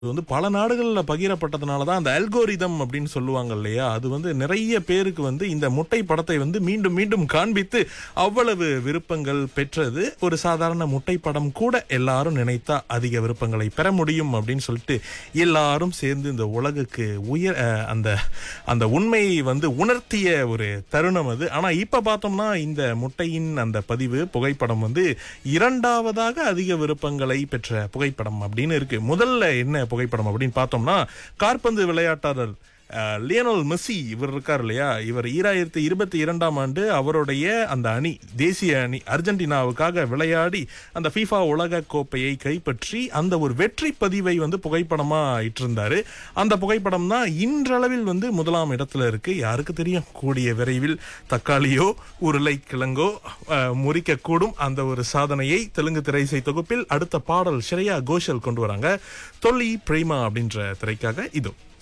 இது வந்து பல நாடுகளில் பகிரப்பட்டதுனால தான் அந்த அல்கோரிதம் அப்படின்னு சொல்லுவாங்க இல்லையா அது வந்து நிறைய பேருக்கு வந்து இந்த முட்டை படத்தை வந்து மீண்டும் மீண்டும் காண்பித்து அவ்வளவு விருப்பங்கள் பெற்றது ஒரு சாதாரண முட்டை படம் கூட எல்லாரும் நினைத்தா அதிக விருப்பங்களை பெற முடியும் அப்படின்னு சொல்லிட்டு எல்லாரும் சேர்ந்து இந்த உலகுக்கு உயர் அஹ், அந்த அந்த உண்மையை வந்து உணர்த்திய ஒரு தருணம் அது ஆனா இப்ப பார்த்தோம்னா இந்த முட்டையின் அந்த பதிவு புகைப்படம் வந்து இரண்டாவதாக அதிக விருப்பங்களை பெற்ற புகைப்படம் அப்படின்னு இருக்கு முதல்ல என்ன புகைப்படம் அப்படின்னு பார்த்தோம்னா காற்பந்து விளையாட்டாளர் அஹ், லியோனல் மெஸ்ஸி இவர் இருக்கார் இல்லையா இவர் ஈராயிரத்தி இருபத்தி இரண்டாம் ஆண்டு அவருடைய அந்த அணி தேசிய அணி அர்ஜென்டினாவுக்காக விளையாடி அந்த FIFA உலக கோப்பையை கைப்பற்றி அந்த ஒரு வெற்றி பதிவை வந்து புகைப்படமா இட்டிருந்தாரு அந்த புகைப்படம் தான் இன்றளவில் வந்து முதலாம் இடத்துல இருக்கு யாருக்கு தெரியும் கூடிய விரைவில் தக்காளியோ உருளைக்கிழங்கோ அஹ், முறிக்கக்கூடும் அந்த ஒரு சாதனையை தெலுங்கு திரைசை தொகுப்பில் அடுத்த பாடல் ஸ்ரேயா கோஷல் கொண்டு வராங்க தொல்லி பிரேமா அப்படின்ற திரைக்காக இதோ